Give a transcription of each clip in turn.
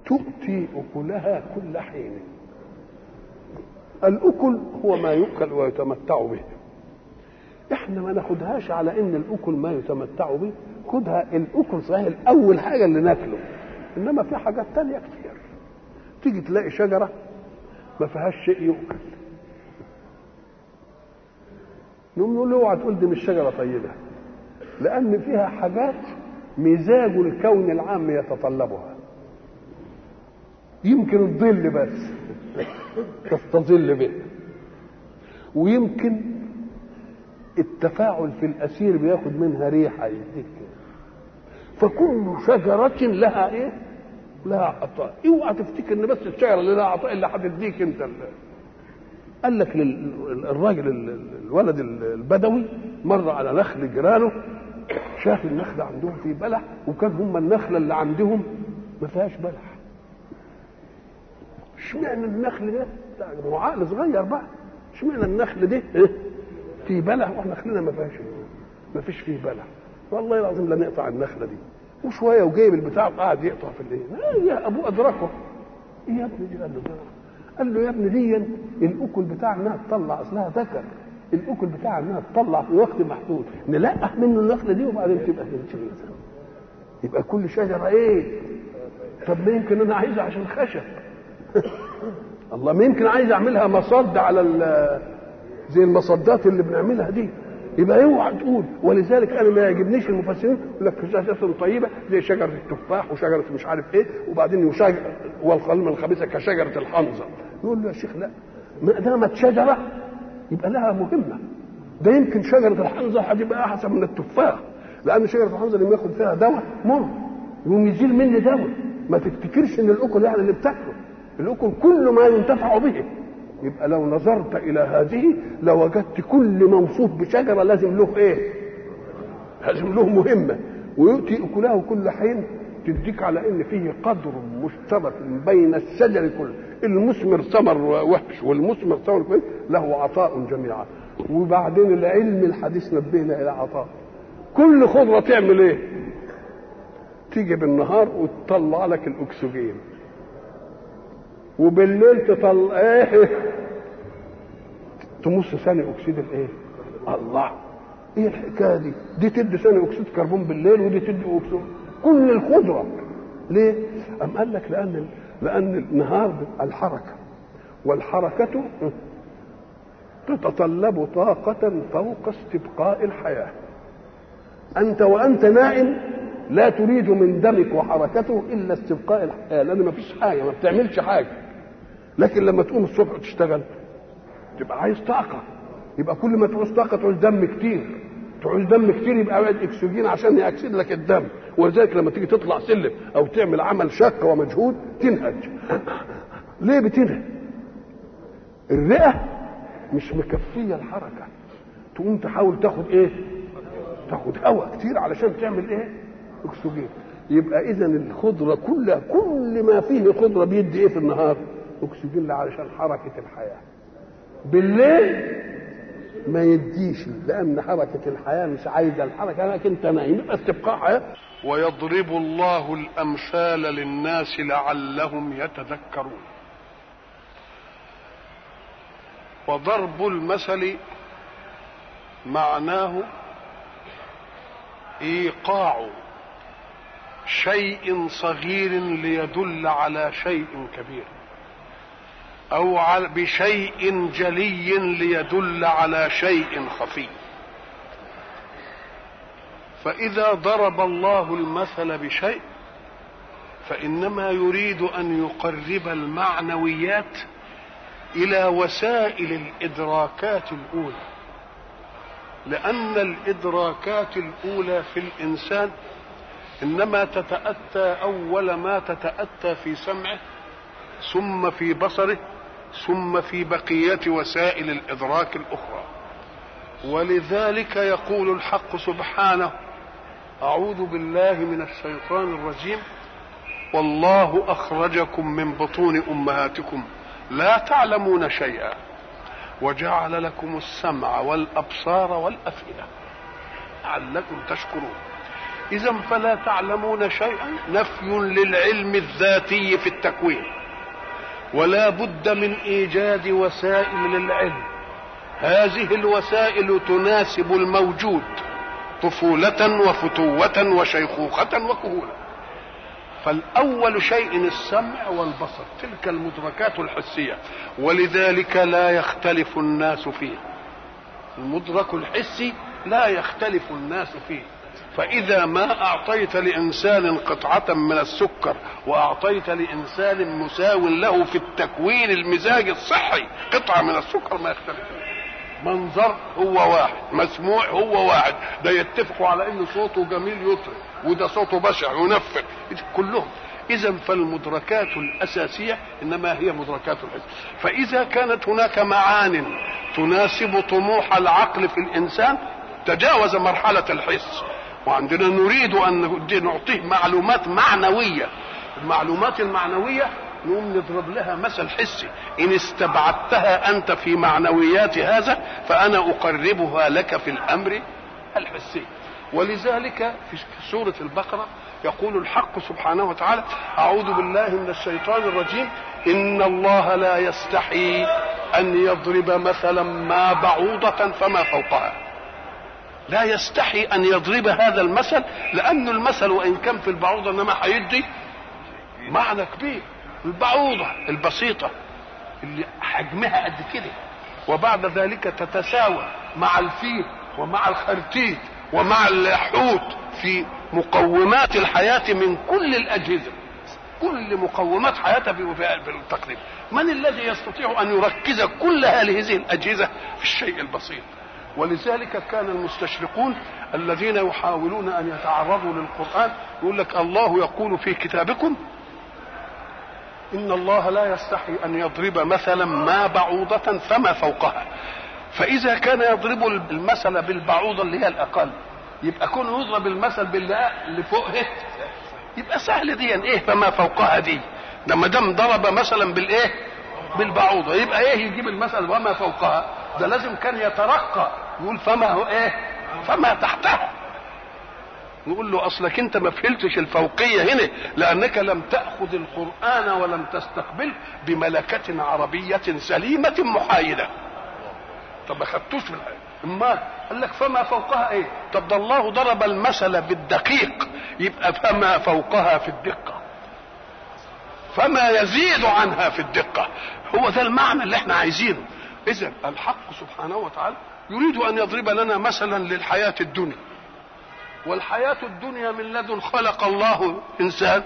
تؤتي أكلها كل حين الأكل هو ما يؤكل ويتمتع به احنا ما ناخدهاش على ان الاكل ما يتمتع به خدها الاكل صحيح الاول حاجه اللي ناكله انما في حاجات تانية كتير تيجي تلاقي شجره ما فيهاش شيء يؤكل نقوم نقول له اوعى تقول دي مش شجره طيبه لان فيها حاجات مزاج الكون العام يتطلبها يمكن الظل بس تستظل به ويمكن التفاعل في الاسير بياخد منها ريحه يديك فكل شجره لها ايه؟ لها عطاء اوعى تفتكر ان بس الشجره اللي لها عطاء اللي هتديك انت اللي. قال لك الراجل الولد البدوي مر على نخل جيرانه شاف النخل عندهم في بلح وكان هم النخله اللي عندهم ما فيهاش بلح اشمعنى النخل ده هو عقل صغير بقى اشمعنى النخل ده إيه؟ في بلح واحنا نخلنا ما فيهاش ما فيش فيه بلح والله العظيم لا نقطع النخله دي وشويه وجايب البتاع وقعد يقطع في الايه لا يا ابوه ادركه ايه يا ابني دي قال له قال له يا ابني دي الاكل بتاع انها تطلع اصلها ذكر الاكل بتاع انها تطلع في وقت محدود نلقح منه النخله دي وبعدين تبقى تنشف يبقى كل شجره ايه طب ما يمكن انا عايزها عشان خشب الله ما يمكن عايز اعملها مصد على زي المصدات اللي بنعملها دي يبقى اوعى تقول ولذلك انا ما يعجبنيش المفسرين يقول لك شجره طيبه زي شجره التفاح وشجره مش عارف ايه وبعدين يشجر والقلم الخبيثه كشجره الحنظل يقول له يا شيخ لا ما دامت شجره يبقى لها مهمه ده يمكن شجره الحنظل هتبقى احسن من التفاح لان شجره الحنظل لما ياخد فيها دواء مر يقوم يزيل مني دواء ما تفتكرش ان الاكل يعني اللي بتاكله الاكل كل ما ينتفع به يبقى لو نظرت الى هذه لوجدت كل موصوف بشجره لازم له ايه لازم له مهمه ويؤتي اكله كل حين تديك على ان فيه قدر مشترك بين الشجر كله المثمر ثمر وحش والمثمر ثمر كويس له عطاء جميعا وبعدين العلم الحديث نبهنا الى عطاء كل خضره تعمل ايه تيجي بالنهار وتطلع لك الاكسجين وبالليل تطلع ايه تمص ثاني اكسيد الايه الله ايه الحكايه دي دي تدي ثاني اكسيد كربون بالليل ودي تدي اكسيد كل الخضره ليه ام قال لك لان لان النهار الحركه والحركه تتطلب طاقة فوق استبقاء الحياة أنت وأنت نائم لا تريد من دمك وحركته إلا استبقاء الحياة لأن ما فيش حاجة ما بتعملش حاجة لكن لما تقوم الصبح وتشتغل تبقى عايز طاقة يبقى كل ما تعوز طاقة تعوز دم كتير تعوز دم كتير يبقى عايز اكسجين عشان يأكسد لك الدم ولذلك لما تيجي تطلع سلم او تعمل عمل شاق ومجهود تنهج ليه بتنهج الرئة مش مكفية الحركة تقوم تحاول تاخد ايه تاخد هواء كتير علشان تعمل ايه اكسجين يبقى اذا الخضره كلها كل ما فيه خضره بيدي ايه في النهار اكسجين علشان حركه الحياه بالليل ما يديش لان حركه الحياه مش عايزه الحركه لكن انت نايم يبقى استبقاء حياه ويضرب الله الامثال للناس لعلهم يتذكرون وضرب المثل معناه ايقاع شيء صغير ليدل على شيء كبير او بشيء جلي ليدل على شيء خفي فاذا ضرب الله المثل بشيء فانما يريد ان يقرب المعنويات الى وسائل الادراكات الاولى لان الادراكات الاولى في الانسان انما تتاتى اول ما تتاتى في سمعه ثم في بصره ثم في بقيه وسائل الادراك الاخرى ولذلك يقول الحق سبحانه اعوذ بالله من الشيطان الرجيم والله اخرجكم من بطون امهاتكم لا تعلمون شيئا وجعل لكم السمع والابصار والافئده لعلكم تشكرون إذا فلا تعلمون شيئا نفي للعلم الذاتي في التكوين ولا بد من إيجاد وسائل للعلم هذه الوسائل تناسب الموجود طفولة وفتوة وشيخوخة وكهولة فالأول شيء السمع والبصر تلك المدركات الحسية ولذلك لا يختلف الناس فيه المدرك الحسي لا يختلف الناس فيه فإذا ما أعطيت لإنسان قطعة من السكر وأعطيت لإنسان مساو له في التكوين المزاج الصحي قطعة من السكر ما يختلف منظر هو واحد مسموع هو واحد ده يتفقوا على ان صوته جميل يطرب وده صوته بشع ينفر كلهم اذا فالمدركات الاساسيه انما هي مدركات الحس فاذا كانت هناك معان تناسب طموح العقل في الانسان تجاوز مرحله الحس وعندنا نريد ان نعطيه معلومات معنويه المعلومات المعنويه نقوم نضرب لها مثل حسي ان استبعدتها انت في معنويات هذا فانا اقربها لك في الامر الحسي ولذلك في سوره البقره يقول الحق سبحانه وتعالى اعوذ بالله من الشيطان الرجيم ان الله لا يستحي ان يضرب مثلا ما بعوضه فما فوقها لا يستحي ان يضرب هذا المثل لان المثل وان كان في البعوضه انما هيدي معنى كبير البعوضة البسيطة اللي حجمها قد كده وبعد ذلك تتساوى مع الفيل ومع الخرتيت ومع الحوت في مقومات الحياة من كل الأجهزة كل مقومات حياتها بالتقريب من الذي يستطيع أن يركز كل هذه الأجهزة في الشيء البسيط ولذلك كان المستشرقون الذين يحاولون أن يتعرضوا للقرآن يقول لك الله يقول في كتابكم إن الله لا يستحي أن يضرب مثلا ما بعوضة فما فوقها فإذا كان يضرب المثل بالبعوضة اللي هي الأقل يبقى كون يضرب المثل باللي فوقه يبقى سهل دي ايه فما فوقها دي ده ما دام ضرب مثلا بالايه بالبعوضه يبقى ايه يجيب المثل وما فوقها ده لازم كان يترقى يقول فما هو ايه فما تحتها نقول له اصلك انت ما فهمتش الفوقيه هنا لانك لم تاخذ القران ولم تستقبل بملكه عربيه سليمه محايده طب ما خدتوش من امال قال لك فما فوقها ايه طب ده الله ضرب المثل بالدقيق يبقى فما فوقها في الدقه فما يزيد عنها في الدقه هو ده المعنى اللي احنا عايزينه اذا الحق سبحانه وتعالى يريد ان يضرب لنا مثلا للحياه الدنيا والحياة الدنيا من لدن خلق الله إنسان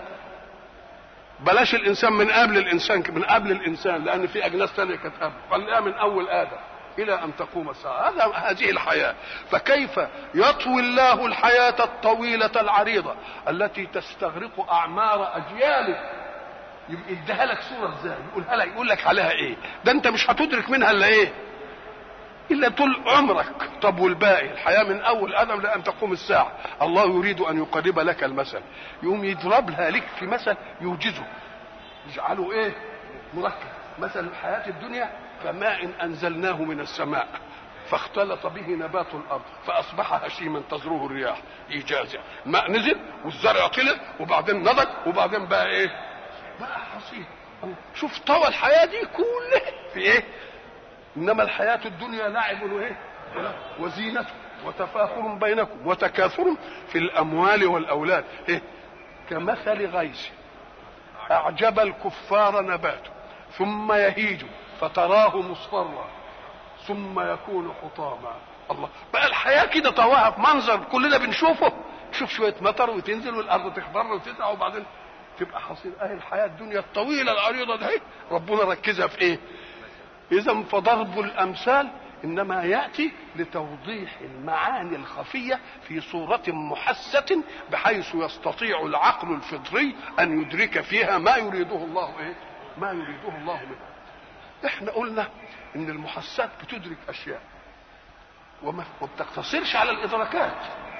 بلاش الإنسان من قبل الإنسان من قبل الإنسان لأن في أجناس ثانية كانت قبل خليها من أول آدم إلى أن تقوم الساعة هذا هذه الحياة فكيف يطوي الله الحياة الطويلة العريضة التي تستغرق أعمار أجيال يديها لك صورة ازاي يقولها لك يقول لك عليها ايه ده انت مش هتدرك منها الا ايه الا طول عمرك طب والباقي الحياه من اول ادم لان تقوم الساعه الله يريد ان يقرب لك المثل يقوم يضرب لها لك في مثل يوجزه يجعله ايه مركب مثل الحياه الدنيا كماء انزلناه من السماء فاختلط به نبات الارض فاصبح هشيما تزروه الرياح ايجازا الماء نزل والزرع طلع وبعدين نضج وبعدين بقى ايه بقى حصيد شوف طوى الحياه دي كلها في ايه انما الحياه الدنيا لعب وايه وزينه وتفاخر بينكم وتكاثر في الاموال والاولاد إيه؟ كمثل غيث اعجب الكفار نباته ثم يهيج فتراه مصفرا ثم يكون حطاما الله بقى الحياه كده طواها في منظر كلنا بنشوفه تشوف شويه مطر وتنزل والارض تخضر وتسع وبعدين تبقى حصيل اهي الحياه الدنيا الطويله العريضه دي ربنا ركزها في ايه اذا فضرب الامثال انما ياتي لتوضيح المعاني الخفيه في صوره محسه بحيث يستطيع العقل الفطري ان يدرك فيها ما يريده الله ايه ما يريده الله منها احنا قلنا ان المحسات بتدرك اشياء وما بتقتصرش على الادراكات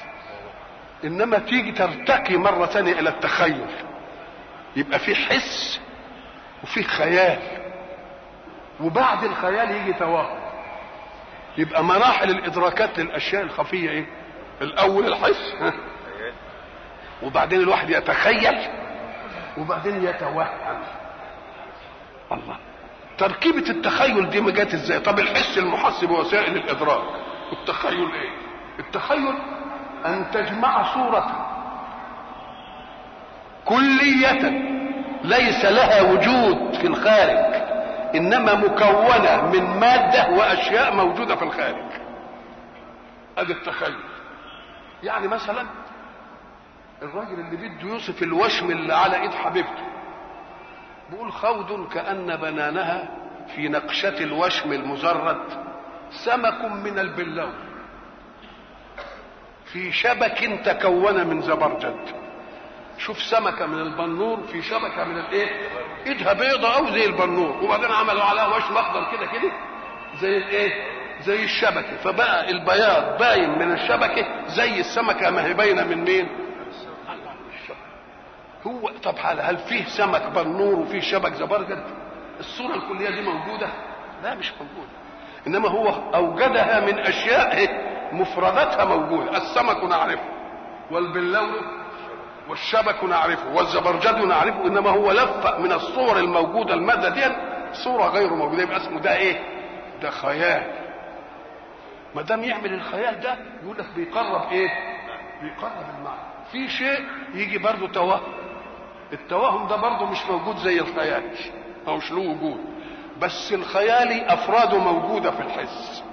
انما تيجي ترتقي مره ثانيه الى التخيل يبقى في حس وفي خيال وبعد الخيال يجي توهم يبقى مراحل الادراكات للاشياء الخفيه ايه الاول الحس وبعدين الواحد يتخيل وبعدين يتوهم الله تركيبة التخيل دي ما جت ازاي؟ طب الحس المحس بوسائل الادراك التخيل ايه؟ التخيل ان تجمع صورة كلية ليس لها وجود في الخارج انما مكونة من مادة واشياء موجودة في الخارج ادي التخيل يعني مثلا الراجل اللي بده يوصف الوشم اللي على ايد حبيبته بيقول خود كأن بنانها في نقشة الوشم المزرد سمك من البلو في شبك تكون من زبرجد شوف سمكة من البنور في شبكة من الايه ايدها بيضة او زي البنور وبعدين عملوا عليها وشم اخضر كده كده زي الايه زي الشبكة فبقى البياض باين من الشبكة زي السمكة ما هي باينة من مين هو طب هل, هل فيه سمك بنور وفيه شبك زبرجد الصورة الكلية دي موجودة لا مش موجودة انما هو اوجدها من اشياء مفرداتها موجودة السمك نعرفه والبلون والشبك نعرفه والزبرجد نعرفه انما هو لف من الصور الموجودة المادة دي صورة غير موجودة يبقى اسمه ده ايه ده خيال ما دام يعمل الخيال ده يقول لك بيقرب ايه بيقرب المعنى في شيء يجي برضه توهم التوهم ده برضه مش موجود زي الخيال او مش له وجود بس الخيالي افراده موجوده في الحس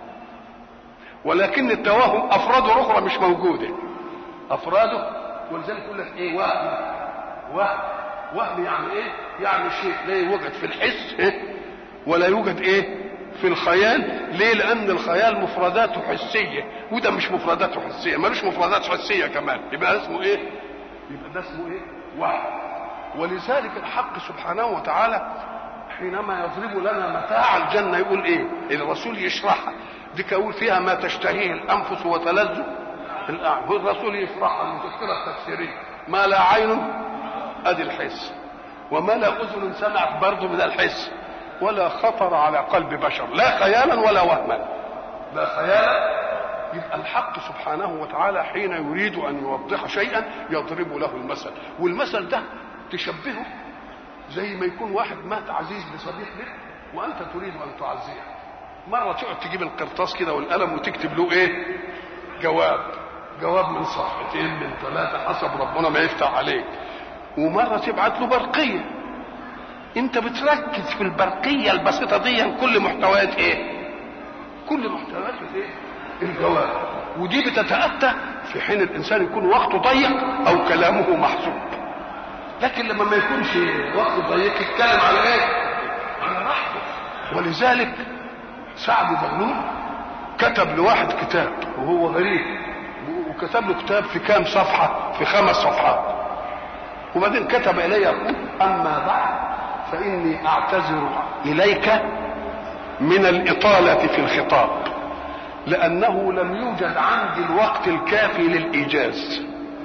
ولكن التوهم افراده اخرى مش موجوده افراده ولذلك يقول لك ايه وهم وهم وهم يعني ايه يعني شيء لا يوجد في الحس إيه؟ ولا يوجد ايه في الخيال ليه لان الخيال مفرداته حسيه وده مش مفرداته حسيه ملوش مفردات حسيه كمان يبقى اسمه ايه يبقى ده اسمه ايه وهم ولذلك الحق سبحانه وتعالى حينما يضرب لنا متاع الجنه يقول ايه الرسول يشرحها دي كقول فيها ما تشتهيه الانفس وتلذ الاعين الرسول يشرحها المفسره التفسيريه ما لا عين ادي الحس وما لا اذن سمعت برضه من الحس ولا خطر على قلب بشر لا خيالا ولا وهما لا خيالا يبقى الحق سبحانه وتعالى حين يريد ان يوضح شيئا يضرب له المثل والمثل ده تشبهه زي ما يكون واحد مات عزيز لصديق لك وانت تريد ان تعزيه مره تقعد تجيب القرطاس كده والقلم وتكتب له ايه جواب جواب من صفحتين من ثلاثه حسب ربنا ما يفتح عليك ومره تبعت له برقيه انت بتركز في البرقيه البسيطه دي كل محتويات ايه كل محتويات ايه الجواب ودي بتتاتى في حين الانسان يكون وقته ضيق او كلامه محسوب لكن لما ما يكونش وقته ضيق يتكلم على ايه على راحته ولذلك سعد بن كتب لواحد كتاب وهو غريب وكتب له كتاب في كام صفحه في خمس صفحات وبعدين كتب الي يقول اما بعد فاني اعتذر اليك من الاطاله في الخطاب لانه لم يوجد عندي الوقت الكافي للايجاز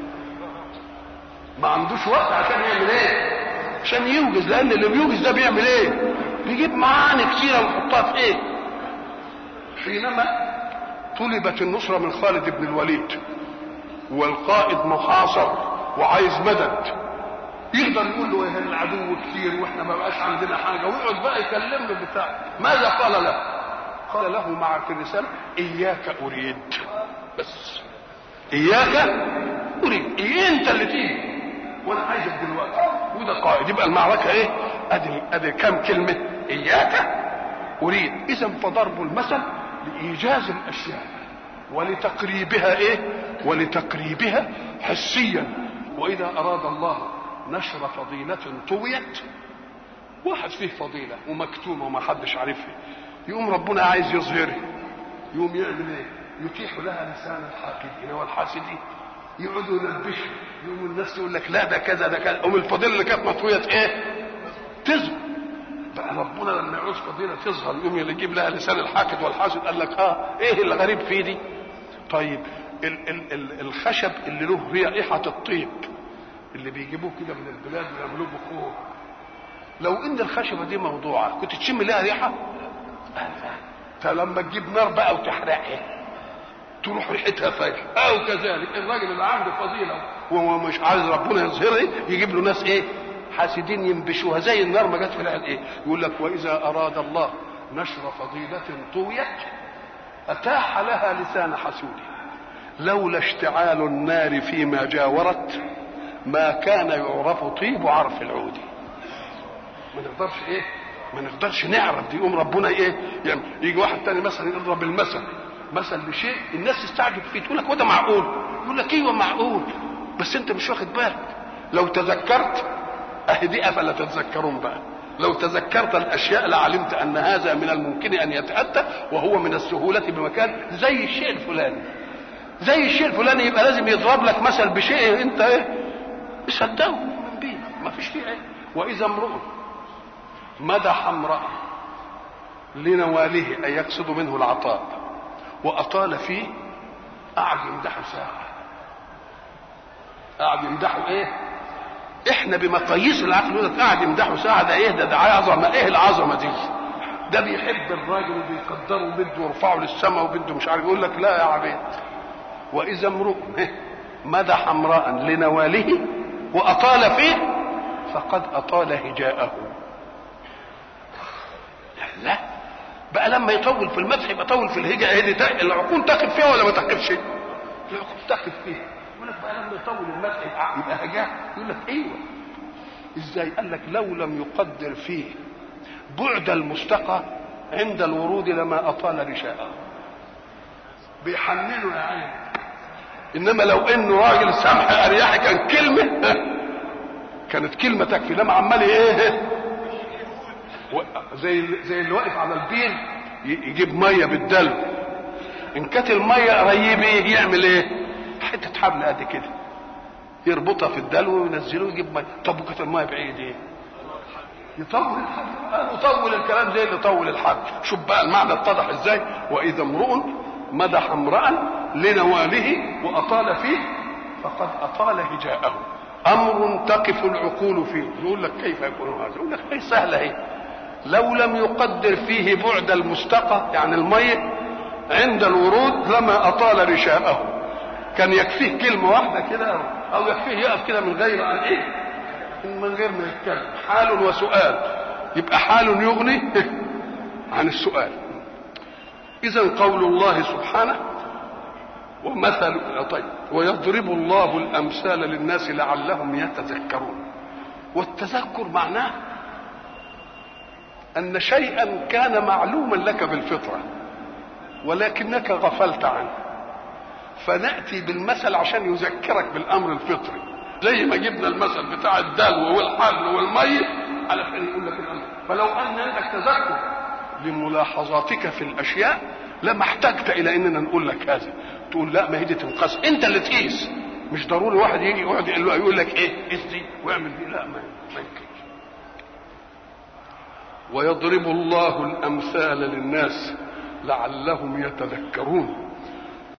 ما عندوش وقت عشان يعمل ايه عشان يوجز لان اللي بيوجز ده بيعمل ايه بيجيب معاني كثيره ويحطها في ايه حينما طلبت النصره من خالد بن الوليد والقائد محاصر وعايز مدد يقدر يقول له ايه العدو كتير واحنا ما بقاش عندنا حاجه ويقعد بقى يكلم له بتاع ماذا قال له؟ قال له مع في الرساله اياك اريد بس اياك اريد إيه انت اللي تيجي وانا عايزك دلوقتي وده قائد يبقى المعركه ايه؟ ادي ادي كم كلمه اياك اريد اذا فضرب المثل لايجاز الاشياء ولتقريبها ايه؟ ولتقريبها حسيا واذا اراد الله نشر فضيلة طويت واحد فيه فضيلة ومكتومة وما حدش عارفها يقوم ربنا عايز يظهرها يقوم يعمل ايه؟ يتيح لها لسان الحاقدين والحاسدين يقعدوا يلبشوا يقوم الناس يقول لك لا ده كذا ده كذا ام الفضيله اللي كانت مطويه ايه؟ تظهر بقى ربنا لما يعوز فضيله تظهر يقوم يجيب لها لسان الحاقد والحاسد قال لك اه ايه الغريب في دي؟ طيب ال ال ال الخشب اللي له ريحه الطيب اللي بيجيبوه كده من البلاد ويعملوه بخور لو ان الخشبه دي موضوعه كنت تشم لها ريحه انت لما تجيب نار بقى وتحرقها تروح ريحتها فايحه او كذلك الراجل اللي عنده فضيله وهو مش عايز ربنا يظهرها يجيب له ناس ايه حاسدين ينبشوها زي النار ما جت في العيال ايه يقول لك واذا اراد الله نشر فضيله طويت اتاح لها لسان حسود لولا اشتعال النار فيما جاورت ما كان يعرف طيب عرف العود ما نقدرش ايه ما نقدرش نعرف دي يقوم ربنا ايه يعني يجي واحد تاني مثلا يضرب المثل مثل لشيء الناس تستعجب فيه تقول لك وده معقول يقول لك ايوه معقول بس انت مش واخد بالك لو تذكرت اهي دي افلا تتذكرون بقى لو تذكرت الاشياء لعلمت ان هذا من الممكن ان يتاتى وهو من السهوله بمكان زي الشيء الفلاني زي الشيء الفلاني يبقى لازم يضرب لك مثل بشيء انت ايه مصدقه من بيه ما فيش فيه ايه واذا امرؤ مدح امرأة لنواله أي يقصد منه العطاء وأطال فيه قعد يمدحه ساعة قعد يمدحه إيه؟ إحنا بمقاييس العقل يقول لك قعد يمدحه ساعة ده إيه ده ده عظمة إيه العظمة دي؟ ده بيحب الراجل وبيقدره وبده يرفعه للسماء وبده مش عارف يقول لك لا يا عبيد وإذا امرؤ مدح امرأ لنواله وأطال فيه فقد أطال هجاءه لا بقى لما يطول في المدح يبقى طول في الهجاء هي دي العقول تقف فيها ولا ما تقفش؟ العقول تقف فيها يقول لك بقى لما يطول المدح يبقى, يبقى هجاء يقول لك ايوه ازاي؟ قال لك لو لم يقدر فيه بعد المستقى عند الورود لما اطال رشاءه بيحننه يا عين انما لو انه راجل سمح اريحي كان كلمه كانت كلمه تكفي لما عمال ايه زي زي اللي واقف على البير يجيب ميه بالدلو ان كانت الميه قريبه يعمل ايه حته حبل قد كده يربطها في الدلو وينزله ويجيب ميه طب وكانت الميه بعيد ايه يطول الحبل يطول الكلام زي اللي طول الحبل شوف بقى المعنى اتضح ازاي واذا امرؤ مدح امرا لنواله واطال فيه فقد اطال هجاءه امر تقف العقول فيه يقول لك كيف يكون هذا يقول لك ايه سهله اهي لو لم يقدر فيه بعد المستقى يعني المية عند الورود لما أطال رشاءه كان يكفيه كلمة واحدة كده أو يكفيه يقف كده من غير أن إيه من غير ما يتكلم حال وسؤال يبقى حال يغني عن السؤال إذا قول الله سبحانه ومثل طيب ويضرب الله الأمثال للناس لعلهم يتذكرون والتذكر معناه أن شيئا كان معلوما لك بالفطرة ولكنك غفلت عنه فنأتي بالمثل عشان يذكرك بالأمر الفطري زي ما جبنا المثل بتاع الدلو والحبل والميت على فين يقول لك الأمر فلو أن عندك تذكر لملاحظاتك في الأشياء لما احتجت إلى أننا نقول لك هذا تقول لا ما هي دي تنقص أنت اللي تقيس مش ضروري واحد يجي يقعد يقول لك ايه قيس دي واعمل دي لا ما يمكن ويضرب الله الامثال للناس لعلهم يتذكرون